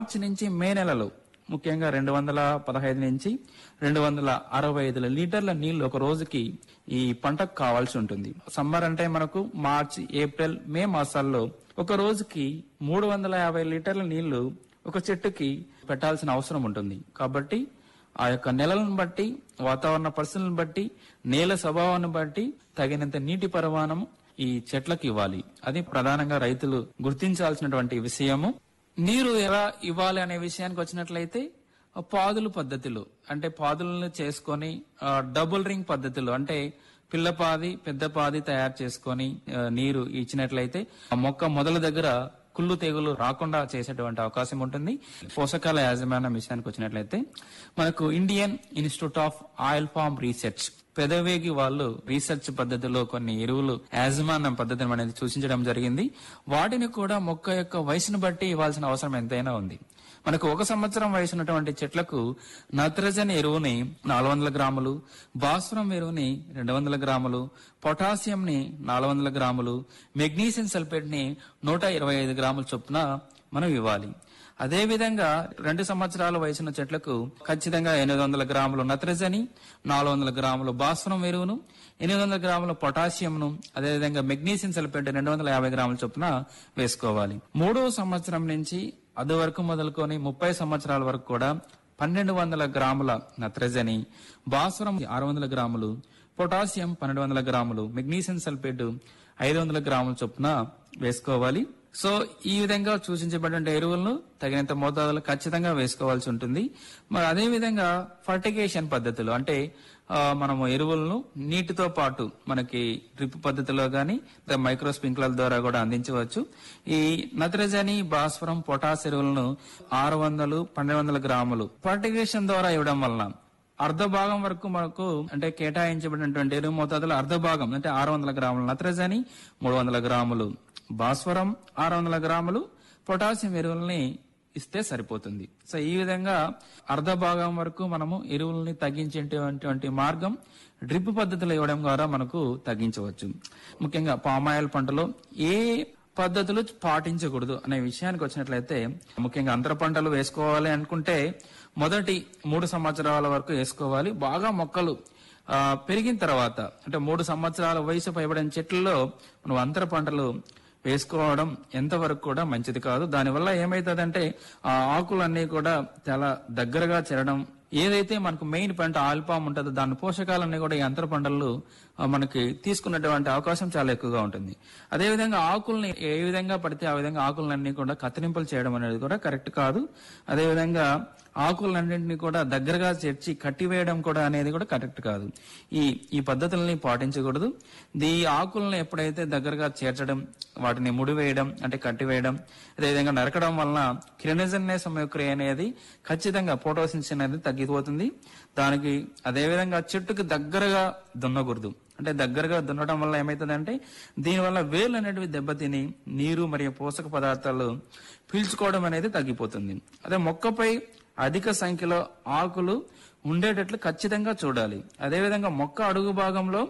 మార్చి నుంచి మే నెలలో ముఖ్యంగా రెండు వందల పదహైదు నుంచి రెండు వందల అరవై ఐదు లీటర్ల నీళ్లు ఒక రోజుకి ఈ పంటకు కావాల్సి ఉంటుంది సమ్మర్ అంటే మనకు మార్చి ఏప్రిల్ మే మాసాల్లో ఒక రోజుకి మూడు వందల యాభై లీటర్ల నీళ్లు ఒక చెట్టుకి పెట్టాల్సిన అవసరం ఉంటుంది కాబట్టి ఆ యొక్క నెలలను బట్టి వాతావరణ పరిస్థితులను బట్టి నేల స్వభావాన్ని బట్టి తగినంత నీటి పరిమాణం ఈ చెట్లకు ఇవ్వాలి అది ప్రధానంగా రైతులు గుర్తించాల్సినటువంటి విషయము నీరు ఎలా ఇవ్వాలి అనే విషయానికి వచ్చినట్లయితే ఆ పాదుల పద్ధతిలో అంటే పాదులను చేసుకొని ఆ, డబుల్ రింగ్ పద్ధతిలో అంటే పిల్లపాది పెద్ద పాది తయారు చేసుకొని ఆ, నీరు ఇచ్చినట్లయితే ఆ మొక్క మొదల దగ్గర కుళ్ళు తెగులు రాకుండా చేసేటువంటి అవకాశం ఉంటుంది పోషకాల యాజమాన్యం విషయానికి వచ్చినట్లయితే మనకు Indian institute of oil farm research Pedavegi వాళ్ళు రీసెర్చ్ పద్ధతిలో కొన్ని ఎరువులు యాజమాన్యం పద్ధతిని అనేది సూచించడం జరిగింది వాటిని కూడా మొక్క యొక్క వయసును బట్టి ఇవ్వాల్సిన అవసరం ఎంతైనా ఉంది మనకు ఒక సంవత్సరం వయసు ఉన్నటువంటి చెట్లకు నత్రజని ఎరువుని నాలుగు వందల గ్రాములు భాస్వరం ఎరువుని రెండు వందల గ్రాములు పొటాషియం ని నాలుగు వందల గ్రాములు మెగ్నీషియం సల్ఫేట్ ని నూట ఇరవై ఐదు గ్రాముల చొప్పున మనం ఇవ్వాలి అదే విధంగా రెండు సంవత్సరాల వయసున్న చెట్లకు ఖచ్చితంగా ఎనిమిది వందల గ్రాములు నత్రజని నాలుగు వందల గ్రాములు భాస్వరం ఎరువును ఎనిమిది వందల గ్రాముల పొటాషియంను అదేవిధంగా మెగ్నీషియం సల్ఫేట్ రెండు వందల యాభై గ్రాముల చొప్పున వేసుకోవాలి మూడో సంవత్సరం నుంచి అది వరకు మొదలుకొని ముప్పై సంవత్సరాల వరకు కూడా పన్నెండు వందల గ్రాముల నత్రజని భాస్వరం ఆరు వందల గ్రాములు పొటాషియం పన్నెండు వందల గ్రాములు మెగ్నీషియం సల్ఫేట్ ఐదు వందల గ్రాముల చొప్పున వేసుకోవాలి సో ఈ విధంగా సూచించబడిన ఎరువులను తగినంత మోతాదులో ఖచ్చితంగా వేసుకోవాల్సి ఉంటుంది మరి అదే విధంగా ఫర్టిగేషన్ పద్ధతులు అంటే ఆ, మనము ఎరువులను నీటితో పాటు మనకి డ్రిప్ పద్ధతిలో గాని లేదా మైక్రో స్ప్రింక్లర్ ద్వారా కూడా అందించవచ్చు ఈ నత్రజని భాస్వరం పొటాస్ ఎరువులను ఆరు వందలు పన్నెండు వందల గ్రాములు ఫర్టిగేషన్ ద్వారా ఇవ్వడం వలన అర్ధ భాగం వరకు మనకు అంటే కేటాయించబడినటువంటి ఎరువు మోతాదులో అర్ధ భాగం అంటే ఆరు వందల గ్రాములు నత్రజని మూడు వందల గ్రాములు భాస్వరం ఆరు వందల గ్రాములు పొటాషియం ఎరువుల్ని ఇస్తే సరిపోతుంది సో ఈ విధంగా అర్ధ భాగం వరకు మనము ఎరువుల్ని తగ్గించేటువంటి మార్గం డ్రిప్ పద్ధతిలో ఇవ్వడం ద్వారా మనకు తగ్గించవచ్చు ముఖ్యంగా పామాయిల్ పంటలో ఏ పద్ధతులు పాటించకూడదు అనే విషయానికి వచ్చినట్లయితే ముఖ్యంగా అంతర పంటలు వేసుకోవాలి అనుకుంటే మొదటి మూడు సంవత్సరాల వరకు వేసుకోవాలి బాగా మొక్కలు ఆ, పెరిగిన తర్వాత అంటే మూడు సంవత్సరాల వయసు పైబడిన చెట్లలో మనం అంతర పంటలు వేసుకోవడం ఎంతవరకు కూడా మంచిది కాదు దానివల్ల ఏమైతుందంటే ఆ ఆకులన్నీ కూడా చాలా దగ్గరగా చేరడం ఏదైతే మనకు మెయిన్ పంట ఆల్పామ్ ఉంటుందో దాని పోషకాలన్నీ కూడా ఈ అంతర పంటలు ఆ, మనకి తీసుకున్నటువంటి అవకాశం చాలా ఎక్కువగా ఉంటుంది అదేవిధంగా ఆకుల్ని ఏ విధంగా పడితే ఆ విధంగా ఆకులన్నీ కూడా కత్తిరింపులు చేయడం అనేది కూడా కరెక్ట్ కాదు అదేవిధంగా ఆకులన్నింటినీ కూడా దగ్గరగా చేర్చి కట్టివేయడం కూడా అనేది కూడా కరెక్ట్ కాదు ఈ ఈ పద్ధతుల్ని పాటించకూడదు ఈ ఆకులను ఎప్పుడైతే దగ్గరగా చేర్చడం వాటిని ముడివేయడం అంటే కట్టివేయడం అదేవిధంగా నరకడం వలన కిరణజన్య సమయక్రియ అనేది ఖచ్చితంగా ఫోటోసిన్స్ అనేది తగ్గిపోతుంది దానికి అదేవిధంగా చెట్టుకు దగ్గరగా దున్నకూడదు అంటే దగ్గరగా దున్నడం వల్ల ఏమవుతుందంటే దీనివల్ల వేర్లు అనేటివి దెబ్బతిని నీరు మరియు పోషక పదార్థాలు పీల్చుకోవడం అనేది తగ్గిపోతుంది అదే మొక్కపై అధిక సంఖ్యలో ఆకులు ఉండేటట్లు ఖచ్చితంగా చూడాలి అదేవిధంగా మొక్క అడుగు భాగంలో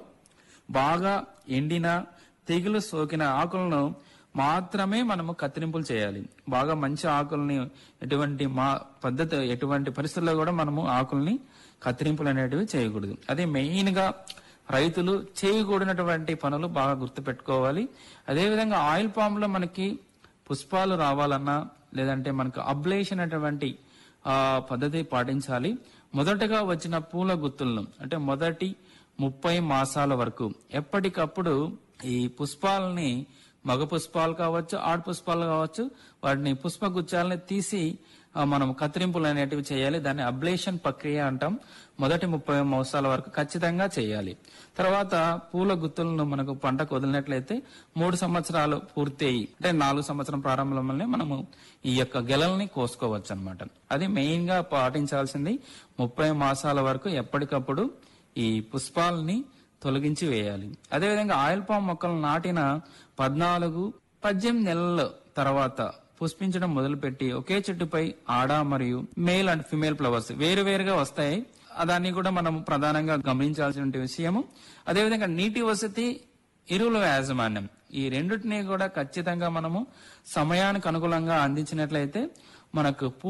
బాగా ఎండిన తెగులు సోకిన ఆకులను మాత్రమే మనము కత్తిరింపులు చేయాలి బాగా మంచి ఆకుల్ని ఎటువంటి మా పద్ధతి ఎటువంటి పరిస్థితుల్లో కూడా మనము ఆకుల్ని కత్తిరింపులు అనేటివి చేయకూడదు అదే మెయిన్ గా రైతులు చేయకూడనటువంటి పనులు బాగా గుర్తుపెట్టుకోవాలి అదేవిధంగా ఆయిల్ పామ్ లో మనకి పుష్పాలు రావాలన్నా లేదంటే మనకు అబ్లేషన్ అటువంటి ఆ పద్ధతి పాటించాలి మొదటగా వచ్చిన పూల గుత్తులను అంటే మొదటి ముప్పై మాసాల వరకు ఎప్పటికప్పుడు ఈ పుష్పాలని మగ పుష్పాలు కావచ్చు ఆడ పుష్పాలు కావచ్చు వాటిని పుష్పగుచ్చాలని తీసి ఆ, మనం కత్తిరింపులు అనేటివి చేయాలి దాన్ని అబ్లేషన్ ప్రక్రియ అంటాం మొదటి ముప్పై మాసాల వరకు ఖచ్చితంగా చేయాలి తర్వాత పూల గుత్తులను మనకు పంటకు వదిలినట్లయితే మూడు సంవత్సరాలు పూర్తి అయ్యి అంటే నాలుగు సంవత్సరం ప్రారంభంలోనే మనము ఈ యొక్క గెలల్ని కోసుకోవచ్చు అనమాట అది మెయిన్ గా పాటించాల్సింది ముప్పై మాసాల వరకు ఎప్పటికప్పుడు ఈ పుష్పాలని తొలగించి వేయాలి అదేవిధంగా ఆయిల్ పామ్ మొక్కలు నాటిన పద్నాలుగు పద్దెనిమిది నెలల తర్వాత పుష్పించడం మొదలుపెట్టి ఒకే చెట్టుపై ఆడ మరియు మేల్ అండ్ ఫిమేల్ ఫ్లవర్స్ వేరు వేరుగా వస్తాయి దాన్ని కూడా మనం ప్రధానంగా గమనించాల్సిన విషయము అదేవిధంగా నీటి వసతి ఎరువుల యాజమాన్యం ఈ రెండింటినీ కూడా ఖచ్చితంగా మనము సమయానికి అనుకూలంగా అందించినట్లయితే మనకు